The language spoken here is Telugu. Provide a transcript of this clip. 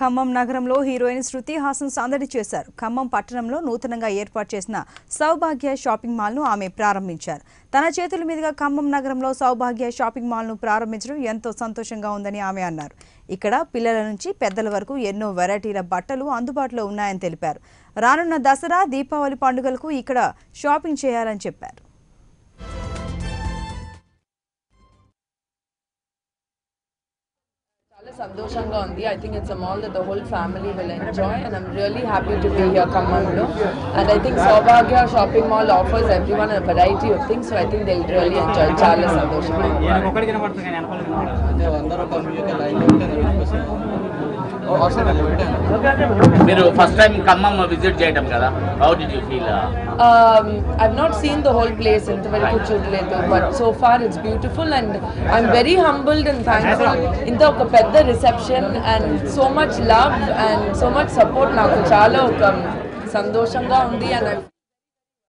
ఖమ్మం నగరంలో హీరోయిన్ శృతి హాసన్ సందడి చేశారు ఖమ్మం పట్టణంలో నూతనంగా ఏర్పాటు చేసిన సౌభాగ్య షాపింగ్ మాల్ను ఆమె ప్రారంభించారు తన చేతుల మీదుగా ఖమ్మం నగరంలో సౌభాగ్య షాపింగ్ మాల్ను ప్రారంభించడం ఎంతో సంతోషంగా ఉందని ఆమె అన్నారు ఇక్కడ పిల్లల నుంచి పెద్దల వరకు ఎన్నో వెరైటీల బట్టలు అందుబాటులో ఉన్నాయని తెలిపారు రానున్న దసరా దీపావళి పండుగలకు ఇక్కడ షాపింగ్ చేయాలని చెప్పారు చాలా సంతోషంగా ఉంది I think it's a mall that the whole family will enjoy and I'm really happy to be here ఖమ్మంలో and I think Saubhagya shopping mall offers every one variety of things so I think they really enjoy చాలా సంతోషంగా ఉంది. ఈయనకు ఒక్కడికి వినపడుతుంది కానీ వెనకాల వినపడదు. అంటే అందరూ ఒక మీకే లైన్ పెట్టాను మీరు ఫస్ట్ టైం ఖమ్మం విజిట్ చేయడం కదా how did you feel Um, I've not seen the whole place ఇంతవరకు చూడలేదు but so far it's beautiful and I'm very humbled and thankful ఇంత ఒక పెద్ద reception and so much love and so much support నాకు చాలా ఒక సంతోషంగా ఉంది అండ్